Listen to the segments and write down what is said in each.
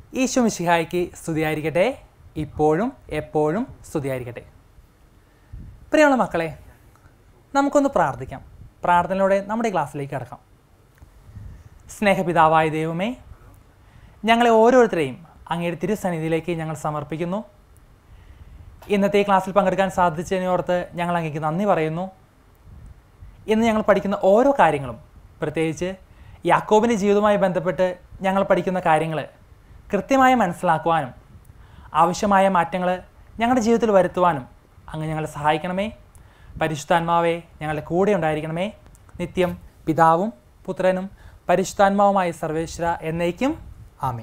ഈശോ മിശിഹായ്ക്ക് സ്തുതിയായിരിക്കട്ടെ ഇപ്പോഴും എപ്പോഴും സ്തുതിയായിരിക്കട്ടെ പ്രിയമുള്ള മക്കളെ നമുക്കൊന്ന് പ്രാർത്ഥിക്കാം പ്രാർത്ഥനയിലൂടെ നമ്മുടെ ക്ലാസ്സിലേക്ക് കടക്കാം സ്നേഹപിതാവായ ദൈവമേ ഞങ്ങളെ ഓരോരുത്തരെയും അങ്ങയുടെ തിരുസന്നിധിയിലേക്ക് ഞങ്ങൾ സമർപ്പിക്കുന്നു ഇന്നത്തെ ഈ ക്ലാസ്സിൽ പങ്കെടുക്കാൻ സാധിച്ചതിനെ ഓർത്ത് ഞങ്ങൾ അങ്ങേക്ക് നന്ദി പറയുന്നു ഇന്ന് ഞങ്ങൾ പഠിക്കുന്ന ഓരോ കാര്യങ്ങളും പ്രത്യേകിച്ച് യാക്കോബിൻ്റെ ജീവിതവുമായി ബന്ധപ്പെട്ട് ഞങ്ങൾ പഠിക്കുന്ന കാര്യങ്ങൾ കൃത്യമായി മനസ്സിലാക്കുവാനും ആവശ്യമായ മാറ്റങ്ങൾ ഞങ്ങളുടെ ജീവിതത്തിൽ വരുത്തുവാനും അങ്ങ് ഞങ്ങളെ സഹായിക്കണമേ പരിശുദ്ധാത്മാവെ ഞങ്ങളുടെ കൂടെ ഉണ്ടായിരിക്കണമേ നിത്യം പിതാവും പുത്രനും പരിശുദ്ധാത്മാവുമായ സർവേശ്വര എന്നേക്കും ആമേ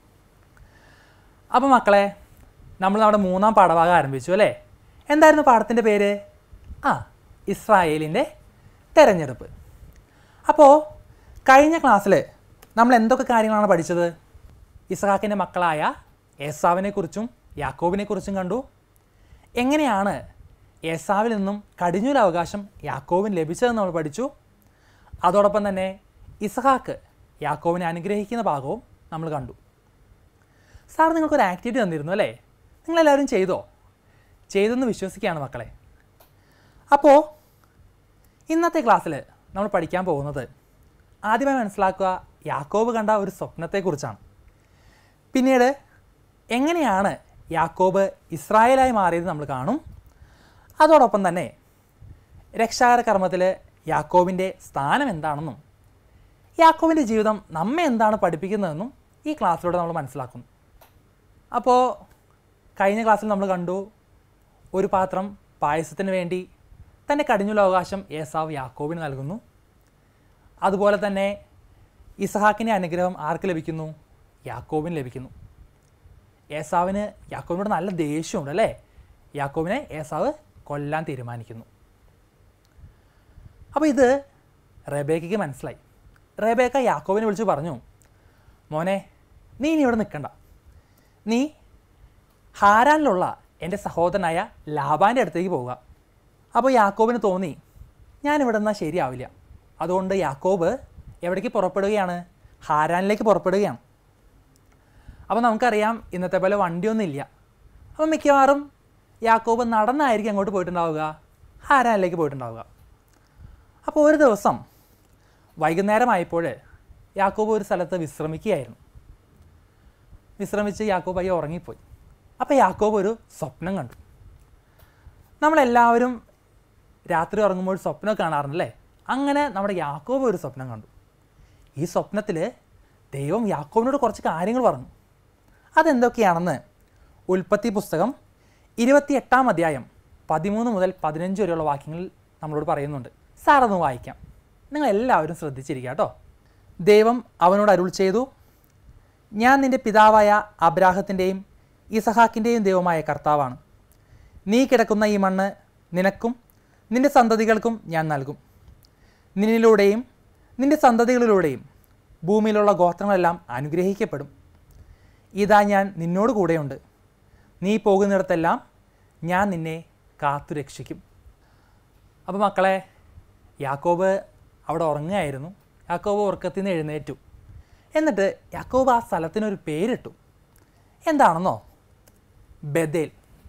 അപ്പോൾ മക്കളെ നമ്മൾ നമ്മുടെ മൂന്നാം പാഠഭാഗം ആരംഭിച്ചു അല്ലേ എന്തായിരുന്നു പാഠത്തിൻ്റെ പേര് ആ ഇസ്രായേലിൻ്റെ തെരഞ്ഞെടുപ്പ് അപ്പോൾ കഴിഞ്ഞ ക്ലാസ്സിൽ നമ്മൾ എന്തൊക്കെ കാര്യങ്ങളാണ് പഠിച്ചത് ഇസ്ഹാക്കിൻ്റെ മക്കളായ ഏസാവിനെക്കുറിച്ചും യാക്കോബിനെക്കുറിച്ചും കണ്ടു എങ്ങനെയാണ് ഏസാവിൽ നിന്നും കടിഞ്ഞൂൽ അവകാശം യാക്കോബിന് ലഭിച്ചതെന്ന് നമ്മൾ പഠിച്ചു അതോടൊപ്പം തന്നെ ഇസ്ഹാക്ക് യാക്കോബിനെ അനുഗ്രഹിക്കുന്ന ഭാഗവും നമ്മൾ കണ്ടു സാർ നിങ്ങൾക്കൊരു ആക്ടിവിറ്റി തന്നിരുന്നു അല്ലേ നിങ്ങളെല്ലാവരും ചെയ്തോ ചെയ്തെന്ന് വിശ്വസിക്കുകയാണ് മക്കളെ അപ്പോൾ ഇന്നത്തെ ക്ലാസ്സിൽ നമ്മൾ പഠിക്കാൻ പോകുന്നത് ആദ്യമായി മനസ്സിലാക്കുക യാക്കോബ് കണ്ട ഒരു സ്വപ്നത്തെക്കുറിച്ചാണ് പിന്നീട് എങ്ങനെയാണ് യാക്കോബ് ഇസ്രായേലായി മാറിയത് നമ്മൾ കാണും അതോടൊപ്പം തന്നെ രക്ഷാകര കർമ്മത്തിൽ യാക്കോബിൻ്റെ സ്ഥാനം എന്താണെന്നും യാക്കോബിൻ്റെ ജീവിതം നമ്മെ എന്താണ് പഠിപ്പിക്കുന്നതെന്നും ഈ ക്ലാസ്സിലൂടെ നമ്മൾ മനസ്സിലാക്കുന്നു അപ്പോൾ കഴിഞ്ഞ ക്ലാസ്സിൽ നമ്മൾ കണ്ടു ഒരു പാത്രം പായസത്തിന് വേണ്ടി തൻ്റെ കടിഞ്ഞുള്ള അവകാശം ഏസാവ് യാക്കോബിന് നൽകുന്നു അതുപോലെ തന്നെ ഇസഹാക്കിൻ്റെ അനുഗ്രഹം ആർക്ക് ലഭിക്കുന്നു യാക്കോബിന് ലഭിക്കുന്നു ഏസാവിന് യാക്കോബിനോട് നല്ല ദേഷ്യമുണ്ട് അല്ലേ യാക്കോബിനെ ഏസാവ് കൊല്ലാൻ തീരുമാനിക്കുന്നു അപ്പോൾ ഇത് റബേക്കയ്ക്ക് മനസ്സിലായി റബേക്ക യാക്കോബിനെ വിളിച്ച് പറഞ്ഞു മോനെ നീ ഇനി ഇവിടെ നിൽക്കണ്ട നീ ഹാരാനിലുള്ള എൻ്റെ സഹോദരനായ ലാബാൻ്റെ അടുത്തേക്ക് പോവുക അപ്പോൾ യാക്കോബിന് തോന്നി ഞാനിവിടെ നിന്നാൽ ശരിയാവില്ല അതുകൊണ്ട് യാക്കോബ് എവിടേക്ക് പുറപ്പെടുകയാണ് ഹാരാനിലേക്ക് പുറപ്പെടുകയാണ് അപ്പോൾ നമുക്കറിയാം ഇന്നത്തെ പോലെ വണ്ടിയൊന്നും ഇല്ല അപ്പോൾ മിക്കവാറും യാക്കോബ് നടന്നായിരിക്കും അങ്ങോട്ട് പോയിട്ടുണ്ടാവുക ഹാരാനിലേക്ക് പോയിട്ടുണ്ടാവുക അപ്പോൾ ഒരു ദിവസം വൈകുന്നേരമായപ്പോൾ യാക്കോബ് ഒരു സ്ഥലത്ത് വിശ്രമിക്കുകയായിരുന്നു വിശ്രമിച്ച് യാക്കോബ് അയ്യ ഉറങ്ങിപ്പോയി അപ്പോൾ യാക്കോബ് ഒരു സ്വപ്നം കണ്ടു നമ്മളെല്ലാവരും രാത്രി ഉറങ്ങുമ്പോൾ സ്വപ്നം കാണാറുണ്ടല്ലേ അങ്ങനെ നമ്മുടെ യാക്കോബ് ഒരു സ്വപ്നം കണ്ടു ഈ സ്വപ്നത്തിൽ ദൈവം യാക്കോബിനോട് കുറച്ച് കാര്യങ്ങൾ പറഞ്ഞു അതെന്തൊക്കെയാണെന്ന് ഉൽപ്പത്തി പുസ്തകം ഇരുപത്തിയെട്ടാം അധ്യായം പതിമൂന്ന് മുതൽ പതിനഞ്ച് വരെയുള്ള വാക്യങ്ങൾ നമ്മളോട് പറയുന്നുണ്ട് സാർ ഒന്ന് വായിക്കാം നിങ്ങൾ എല്ലാവരും ശ്രദ്ധിച്ചിരിക്കുക കേട്ടോ ദൈവം അവനോട് അരുൾ ചെയ്തു ഞാൻ നിൻ്റെ പിതാവായ അബ്രാഹത്തിൻ്റെയും ഇസഹാക്കിൻ്റെയും ദൈവമായ കർത്താവാണ് നീ കിടക്കുന്ന ഈ മണ്ണ് നിനക്കും നിൻ്റെ സന്തതികൾക്കും ഞാൻ നൽകും നിന്നിലൂടെയും നിൻ്റെ സന്തതികളിലൂടെയും ഭൂമിയിലുള്ള ഗോത്രങ്ങളെല്ലാം അനുഗ്രഹിക്കപ്പെടും ഇതാ ഞാൻ നിന്നോട് കൂടെയുണ്ട് നീ പോകുന്നിടത്തെല്ലാം ഞാൻ നിന്നെ കാത്തു രക്ഷിക്കും അപ്പോൾ മക്കളെ യാക്കോബ് അവിടെ ഉറങ്ങുകയായിരുന്നു യാക്കോബ് ഉറക്കത്തിൽ നിന്ന് എഴുന്നേറ്റു എന്നിട്ട് യാക്കോബ് ആ സ്ഥലത്തിനൊരു പേരിട്ടു എന്താണെന്നോ ബദേൽ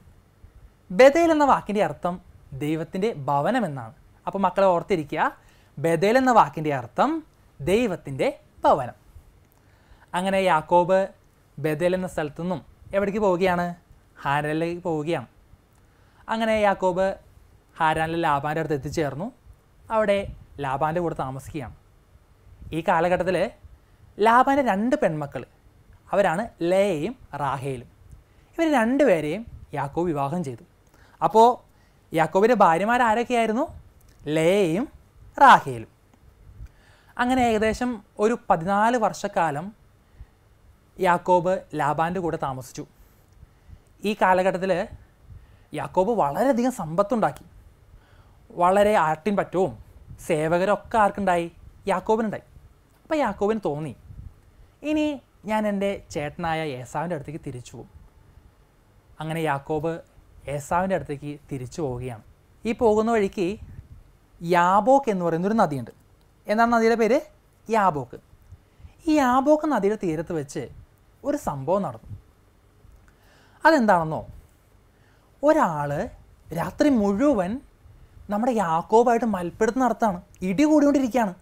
ബദേൽ എന്ന വാക്കിൻ്റെ അർത്ഥം ദൈവത്തിൻ്റെ ഭവനം എന്നാണ് അപ്പോൾ മക്കളെ ഓർത്തിരിക്കുക ബദേൽ എന്ന വാക്കിൻ്റെ അർത്ഥം ദൈവത്തിൻ്റെ ഭവനം അങ്ങനെ യാക്കോബ് ബദേൽ എന്ന സ്ഥലത്തു നിന്നും എവിടേക്ക് പോവുകയാണ് ഹാരനിലേക്ക് പോവുകയാണ് അങ്ങനെ യാക്കോബ് ഹാരാനിലെ ലാബാൻ്റെ അടുത്ത് എത്തിച്ചേർന്നു അവിടെ ലാബാൻ്റെ കൂടെ താമസിക്കുകയാണ് ഈ കാലഘട്ടത്തിൽ ലാബാൻ്റെ രണ്ട് പെൺമക്കൾ അവരാണ് ലേയയും റാഹേലും ഇവർ രണ്ടുപേരെയും യാക്കോബ് വിവാഹം ചെയ്തു അപ്പോൾ യാക്കോബിൻ്റെ ഭാര്യമാരാരൊക്കെയായിരുന്നു ലേയയും റാഹേലും അങ്ങനെ ഏകദേശം ഒരു പതിനാല് വർഷക്കാലം യാക്കോബ് ലാബാൻ്റെ കൂടെ താമസിച്ചു ഈ കാലഘട്ടത്തിൽ യാക്കോബ് വളരെയധികം സമ്പത്തുണ്ടാക്കി വളരെ ആട്ടിൻ പറ്റവും സേവകരൊക്കെ ആർക്കുണ്ടായി യാക്കോബിനുണ്ടായി അപ്പോൾ യാക്കോബിന് തോന്നി ഇനി ഞാൻ എൻ്റെ ചേട്ടനായ ഏസാവിൻ്റെ അടുത്തേക്ക് തിരിച്ചു പോകും അങ്ങനെ യാക്കോബ് ഏസാവിൻ്റെ അടുത്തേക്ക് തിരിച്ചു പോവുകയാണ് ഈ പോകുന്ന വഴിക്ക് യാബോക്ക് എന്ന് പറയുന്നൊരു നദിയുണ്ട് എന്താണ് നദിയുടെ പേര് യാബോക്ക് ഈ യാബോക്ക് നദിയുടെ തീരത്ത് വെച്ച് ഒരു സംഭവം നടന്നു അതെന്താണെന്നോ ഒരാൾ രാത്രി മുഴുവൻ നമ്മുടെ യാക്കോബായിട്ട് മൽപ്പിടുത്തം നടത്താണ് ഇടി കൂടിക്കൊണ്ടിരിക്കുകയാണ്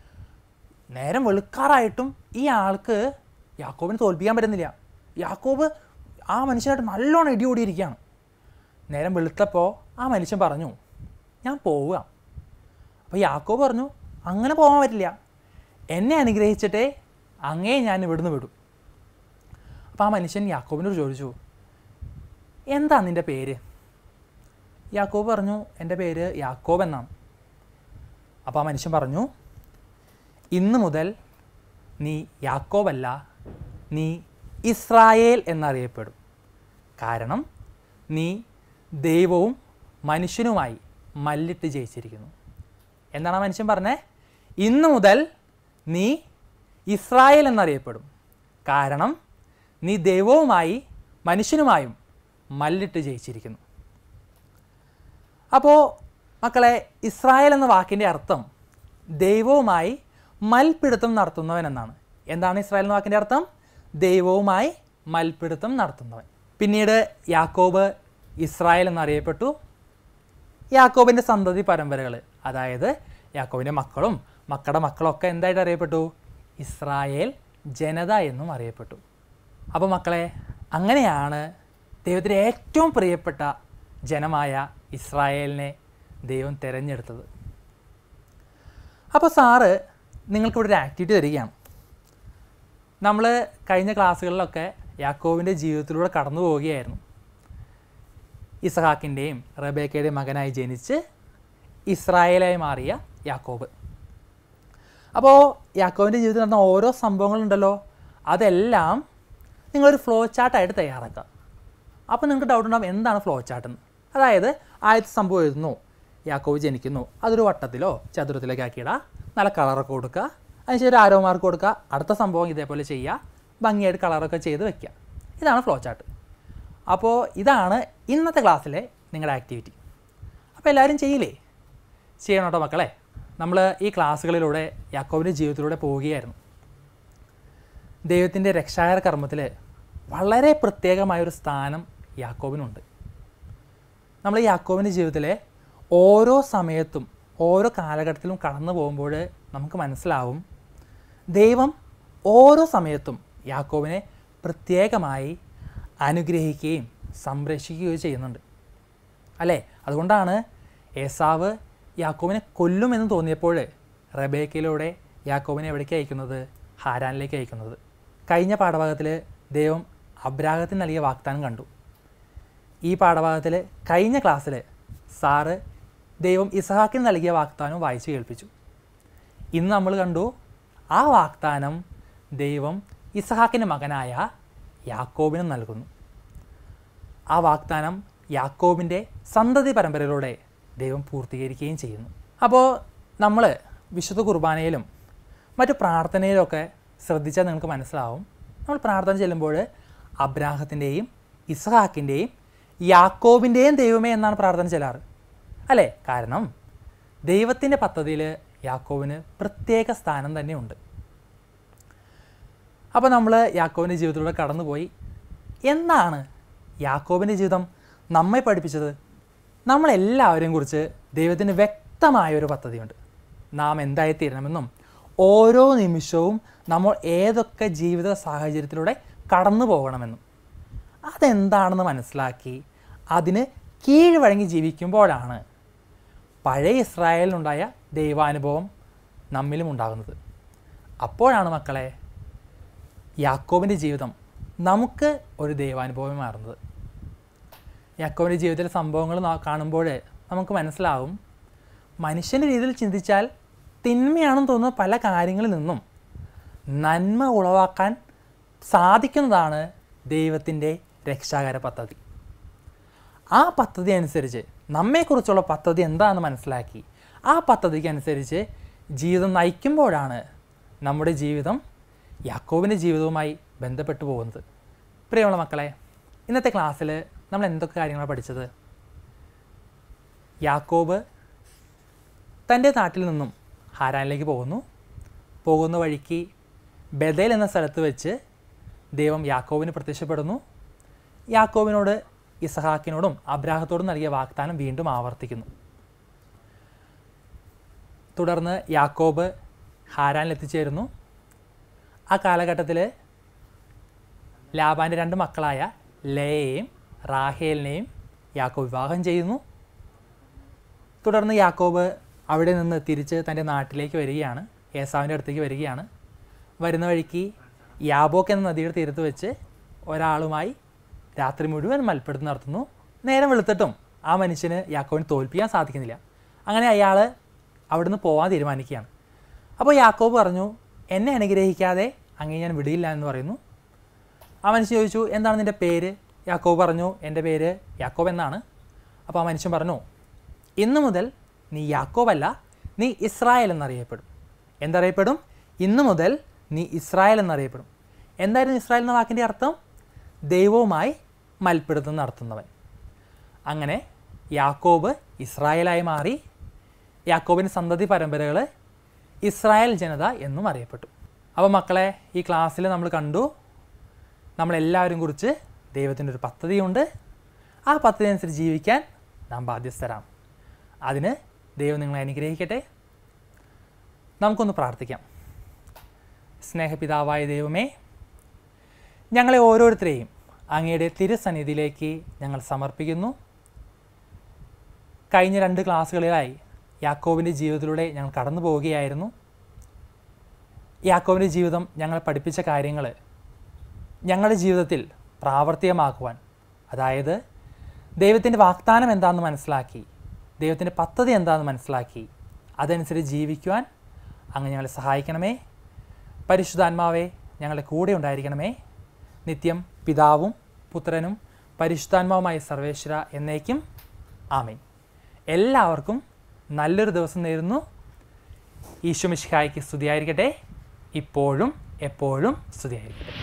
നേരം വെളുക്കാറായിട്ടും ഈ ആൾക്ക് യാക്കോബിനെ തോൽപ്പിക്കാൻ പറ്റുന്നില്ല യാക്കോബ് ആ മനുഷ്യനായിട്ട് നല്ലോണം ഇടി കൂടിയിരിക്കുകയാണ് നേരം വെളുത്തപ്പോൾ ആ മനുഷ്യൻ പറഞ്ഞു ഞാൻ പോവുക അപ്പോൾ യാക്കോബ് പറഞ്ഞു അങ്ങനെ പോകാൻ പറ്റില്ല എന്നെ അനുഗ്രഹിച്ചിട്ടേ അങ്ങേ ഞാൻ ഇവിടുന്ന് വിടും അപ്പോൾ ആ മനുഷ്യൻ യാക്കോബിനോട് ചോദിച്ചു എന്താ നിൻ്റെ പേര് യാക്കോബ് പറഞ്ഞു എൻ്റെ പേര് യാക്കോബ് എന്നാണ് അപ്പോൾ ആ മനുഷ്യൻ പറഞ്ഞു ഇന്ന് മുതൽ നീ യാക്കോബല്ല നീ ഇസ്രായേൽ എന്നറിയപ്പെടും കാരണം നീ ദൈവവും മനുഷ്യനുമായി മല്ലിട്ട് ജയിച്ചിരിക്കുന്നു എന്താണ് ആ മനുഷ്യൻ പറഞ്ഞത് ഇന്ന് മുതൽ നീ ഇസ്രായേൽ എന്നറിയപ്പെടും കാരണം നീ ദൈവവുമായി മനുഷ്യനുമായും മല്ലിട്ട് ജയിച്ചിരിക്കുന്നു അപ്പോൾ മക്കളെ ഇസ്രായേൽ എന്ന വാക്കിൻ്റെ അർത്ഥം ദൈവവുമായി മൽപ്പിടുത്തം നടത്തുന്നവൻ എന്നാണ് എന്താണ് ഇസ്രായേൽ എന്ന വാക്കിൻ്റെ അർത്ഥം ദൈവവുമായി മൽപ്പിടുത്തം നടത്തുന്നവൻ പിന്നീട് യാക്കോബ് ഇസ്രായേൽ എന്നറിയപ്പെട്ടു യാക്കോബിൻ്റെ സന്തതി പരമ്പരകൾ അതായത് യാക്കോബിൻ്റെ മക്കളും മക്കളുടെ മക്കളൊക്കെ എന്തായിട്ട് അറിയപ്പെട്ടു ഇസ്രായേൽ ജനത എന്നും അറിയപ്പെട്ടു അപ്പോൾ മക്കളെ അങ്ങനെയാണ് ദൈവത്തിൻ്റെ ഏറ്റവും പ്രിയപ്പെട്ട ജനമായ ഇസ്രായേലിനെ ദൈവം തിരഞ്ഞെടുത്തത് അപ്പോൾ സാറ് നിങ്ങൾക്കിവിടെ ഒരു ആക്ടിവിറ്റി തരികയാണ് നമ്മൾ കഴിഞ്ഞ ക്ലാസ്സുകളിലൊക്കെ യാക്കോവിൻ്റെ ജീവിതത്തിലൂടെ കടന്നു പോവുകയായിരുന്നു ഇസഹാക്കിൻ്റെയും റബേക്കയുടെയും മകനായി ജനിച്ച് ഇസ്രായേലായി മാറിയ യാക്കോബ് അപ്പോൾ യാക്കോവിൻ്റെ ജീവിതത്തിൽ നടന്ന ഓരോ സംഭവങ്ങളുണ്ടല്ലോ അതെല്ലാം നിങ്ങളൊരു ഫ്ലോ ചാർട്ടായിട്ട് തയ്യാറാക്കുക അപ്പോൾ നിങ്ങൾക്ക് ഡൗട്ട് ഉണ്ടാകും എന്താണ് ഫ്ലോ ചാർട്ട് എന്ന് അതായത് ആദ്യത്തെ സംഭവം എഴുതുന്നു യാക്കോവ് ജനിക്കുന്നു അതൊരു വട്ടത്തിലോ ചതുരത്തിലേക്ക് ആക്കിയിടുക നല്ല കളറൊക്കെ കൊടുക്കുക അതിനുശേഷം ഒരു ആരോ മാർക്ക് കൊടുക്കുക അടുത്ത സംഭവം ഇതേപോലെ ചെയ്യുക ഭംഗിയായിട്ട് കളറൊക്കെ ചെയ്ത് വെക്കുക ഇതാണ് ഫ്ലോ ചാർട്ട് അപ്പോൾ ഇതാണ് ഇന്നത്തെ ക്ലാസ്സിലെ നിങ്ങളുടെ ആക്ടിവിറ്റി അപ്പോൾ എല്ലാവരും ചെയ്യില്ലേ ചെയ്യണം കേട്ടോ മക്കളെ നമ്മൾ ഈ ക്ലാസ്സുകളിലൂടെ യാക്കോവിൻ്റെ ജീവിതത്തിലൂടെ പോവുകയായിരുന്നു ദൈവത്തിൻ്റെ രക്ഷാകര കർമ്മത്തിൽ വളരെ പ്രത്യേകമായൊരു സ്ഥാനം യാക്കോബിനുണ്ട് നമ്മൾ യാക്കോബിൻ്റെ ജീവിതത്തിലെ ഓരോ സമയത്തും ഓരോ കാലഘട്ടത്തിലും കടന്നു പോകുമ്പോൾ നമുക്ക് മനസ്സിലാവും ദൈവം ഓരോ സമയത്തും യാക്കോബിനെ പ്രത്യേകമായി അനുഗ്രഹിക്കുകയും സംരക്ഷിക്കുകയും ചെയ്യുന്നുണ്ട് അല്ലേ അതുകൊണ്ടാണ് ഏസാവ് യാക്കോബിനെ കൊല്ലുമെന്ന് തോന്നിയപ്പോൾ റബേക്കയിലൂടെ യാക്കോബിനെ എവിടേക്ക് അയക്കുന്നത് ഹാരാനിലേക്ക് അയക്കുന്നത് കഴിഞ്ഞ പാഠഭാഗത്തിൽ ദൈവം അബ്രാഹത്തിന് നൽകിയ വാഗ്ദാനം കണ്ടു ഈ പാഠഭാഗത്തിൽ കഴിഞ്ഞ ക്ലാസ്സിൽ സാറ് ദൈവം ഇസഹാക്കിന് നൽകിയ വാഗ്ദാനം വായിച്ചു കേൾപ്പിച്ചു ഇന്ന് നമ്മൾ കണ്ടു ആ വാഗ്ദാനം ദൈവം ഇസഹാക്കിൻ്റെ മകനായ യാക്കോബിന് നൽകുന്നു ആ വാഗ്ദാനം യാക്കോബിൻ്റെ സന്തതി പരമ്പരയിലൂടെ ദൈവം പൂർത്തീകരിക്കുകയും ചെയ്യുന്നു അപ്പോൾ നമ്മൾ വിശുദ്ധ കുർബാനയിലും മറ്റു പ്രാർത്ഥനയിലൊക്കെ ശ്രദ്ധിച്ചാൽ നിങ്ങൾക്ക് മനസ്സിലാവും നമ്മൾ പ്രാർത്ഥന ചെല്ലുമ്പോൾ അബ്രാഹത്തിൻ്റെയും ഇസ്ഹാക്കിൻ്റെയും യാക്കോബിൻ്റെയും ദൈവമേ എന്നാണ് പ്രാർത്ഥന ചെല്ലാറ് അല്ലേ കാരണം ദൈവത്തിൻ്റെ പദ്ധതിയിൽ യാക്കോവിന് പ്രത്യേക സ്ഥാനം തന്നെയുണ്ട് അപ്പോൾ നമ്മൾ യാക്കോവിൻ്റെ ജീവിതത്തിലൂടെ കടന്നുപോയി എന്താണ് യാക്കോബിൻ്റെ ജീവിതം നമ്മെ പഠിപ്പിച്ചത് നമ്മളെല്ലാവരെയും കുറിച്ച് ദൈവത്തിന് വ്യക്തമായ ഒരു പദ്ധതിയുണ്ട് നാം എന്തായി തീരണമെന്നും ഓരോ നിമിഷവും നമ്മൾ ഏതൊക്കെ ജീവിത സാഹചര്യത്തിലൂടെ കടന്നു പോകണമെന്നും അതെന്താണെന്ന് മനസ്സിലാക്കി അതിന് കീഴ്വഴങ്ങി ജീവിക്കുമ്പോഴാണ് പഴയ ഇസ്രായേലിനുണ്ടായ ദൈവാനുഭവം നമ്മിലും ഉണ്ടാകുന്നത് അപ്പോഴാണ് മക്കളെ യാക്കോബിൻ്റെ ജീവിതം നമുക്ക് ഒരു ദൈവാനുഭവം മാറുന്നത് യാക്കോബിൻ്റെ ജീവിതത്തിലെ സംഭവങ്ങൾ നാ- കാണുമ്പോൾ നമുക്ക് മനസ്സിലാവും മനുഷ്യൻ്റെ രീതിയിൽ ചിന്തിച്ചാൽ തിന്മയാണെന്ന് തോന്നുന്ന പല കാര്യങ്ങളിൽ നിന്നും നന്മ ഉളവാക്കാൻ സാധിക്കുന്നതാണ് ദൈവത്തിൻ്റെ രക്ഷാകര പദ്ധതി ആ പദ്ധതി അനുസരിച്ച് നമ്മെക്കുറിച്ചുള്ള പദ്ധതി എന്താണെന്ന് മനസ്സിലാക്കി ആ പദ്ധതിക്ക് അനുസരിച്ച് ജീവിതം നയിക്കുമ്പോഴാണ് നമ്മുടെ ജീവിതം യാക്കോബിൻ്റെ ജീവിതവുമായി ബന്ധപ്പെട്ടു പോകുന്നത് പ്രിയമുള്ള മക്കളെ ഇന്നത്തെ ക്ലാസ്സിൽ നമ്മൾ എന്തൊക്കെ കാര്യങ്ങളാണ് പഠിച്ചത് യാക്കോബ് തൻ്റെ നാട്ടിൽ നിന്നും ഹാരാനിലേക്ക് പോകുന്നു പോകുന്ന വഴിക്ക് ബദേൽ എന്ന സ്ഥലത്ത് വെച്ച് ദൈവം യാക്കോവിന് പ്രത്യക്ഷപ്പെടുന്നു യാക്കോവിനോട് ഇസഹാക്കിനോടും അബ്രാഹത്തോടും നൽകിയ വാഗ്ദാനം വീണ്ടും ആവർത്തിക്കുന്നു തുടർന്ന് യാക്കോബ് ഹാരാനിൽ എത്തിച്ചേരുന്നു ആ കാലഘട്ടത്തിൽ ലാബാൻ്റെ രണ്ട് മക്കളായ ലയയെയും റാഹേലിനെയും യാക്കോബ് വിവാഹം ചെയ്യുന്നു തുടർന്ന് യാക്കോബ് അവിടെ നിന്ന് തിരിച്ച് തൻ്റെ നാട്ടിലേക്ക് വരികയാണ് ഏസാവിൻ്റെ അടുത്തേക്ക് വരികയാണ് വരുന്ന വഴിക്ക് യാബോക്ക് എന്ന നദിയുടെ തീരത്ത് വെച്ച് ഒരാളുമായി രാത്രി മുഴുവൻ മൽപ്പിടുത്തം നടത്തുന്നു നേരം വെളുത്തിട്ടും ആ മനുഷ്യന് യാക്കോവിന് തോൽപ്പിക്കാൻ സാധിക്കുന്നില്ല അങ്ങനെ അയാൾ അവിടുന്ന് പോകാൻ തീരുമാനിക്കുകയാണ് അപ്പോൾ യാക്കോബ് പറഞ്ഞു എന്നെ അനുഗ്രഹിക്കാതെ അങ്ങനെ ഞാൻ വിടിയില്ല എന്ന് പറയുന്നു ആ മനുഷ്യൻ ചോദിച്ചു എന്താണ് നിൻ്റെ പേര് യാക്കോബ് പറഞ്ഞു എൻ്റെ പേര് യാക്കോബ് എന്നാണ് അപ്പോൾ ആ മനുഷ്യൻ പറഞ്ഞു ഇന്നു മുതൽ നീ യാക്കോബല്ല നീ ഇസ്രായേൽ എന്നറിയപ്പെടും എന്തറിയപ്പെടും ഇന്നു മുതൽ നീ ഇസ്രായേൽ എന്നറിയപ്പെടും എന്തായിരുന്നു ഇസ്രായേൽ എന്ന വാക്കിൻ്റെ അർത്ഥം ദൈവവുമായി മൽപ്പിടുത്തം നടത്തുന്നവൻ അങ്ങനെ യാക്കോബ് ഇസ്രായേലായി മാറി യാക്കോബിൻ്റെ സന്തതി പരമ്പരകൾ ഇസ്രായേൽ ജനത എന്നും അറിയപ്പെട്ടു അപ്പോൾ മക്കളെ ഈ ക്ലാസ്സിൽ നമ്മൾ കണ്ടു നമ്മളെല്ലാവരും കുറിച്ച് ദൈവത്തിൻ്റെ ഒരു പദ്ധതിയുണ്ട് ആ പദ്ധതി അനുസരിച്ച് ജീവിക്കാൻ നാം ബാധ്യസ്ഥരാണ് അതിന് ദൈവം നിങ്ങളെ അനുഗ്രഹിക്കട്ടെ നമുക്കൊന്ന് പ്രാർത്ഥിക്കാം സ്നേഹപിതാവായ ദൈവമേ ഞങ്ങളെ ഓരോരുത്തരെയും അങ്ങയുടെ തിരുസന്നിധിയിലേക്ക് ഞങ്ങൾ സമർപ്പിക്കുന്നു കഴിഞ്ഞ രണ്ട് ക്ലാസ്സുകളിലായി യാക്കോവിൻ്റെ ജീവിതത്തിലൂടെ ഞങ്ങൾ കടന്നു പോവുകയായിരുന്നു യാക്കോവിൻ്റെ ജീവിതം ഞങ്ങളെ പഠിപ്പിച്ച കാര്യങ്ങൾ ഞങ്ങളുടെ ജീവിതത്തിൽ പ്രാവർത്തികമാക്കുവാൻ അതായത് ദൈവത്തിൻ്റെ വാഗ്ദാനം എന്താണെന്ന് മനസ്സിലാക്കി ദൈവത്തിൻ്റെ പദ്ധതി എന്താണെന്ന് മനസ്സിലാക്കി അതനുസരിച്ച് ജീവിക്കുവാൻ അങ്ങ് ഞങ്ങളെ സഹായിക്കണമേ പരിശുദ്ധാത്മാവെ ഞങ്ങളുടെ കൂടെ ഉണ്ടായിരിക്കണമേ നിത്യം പിതാവും പുത്രനും പരിശുദ്ധാത്മാവുമായ സർവേശ്വര എന്നേക്കും ആമേൻ എല്ലാവർക്കും നല്ലൊരു ദിവസം നേരുന്നു ഈശോ മിശിഹായ്ക്ക് സ്തുതിയായിരിക്കട്ടെ ഇപ്പോഴും എപ്പോഴും സ്തുതിയായിരിക്കട്ടെ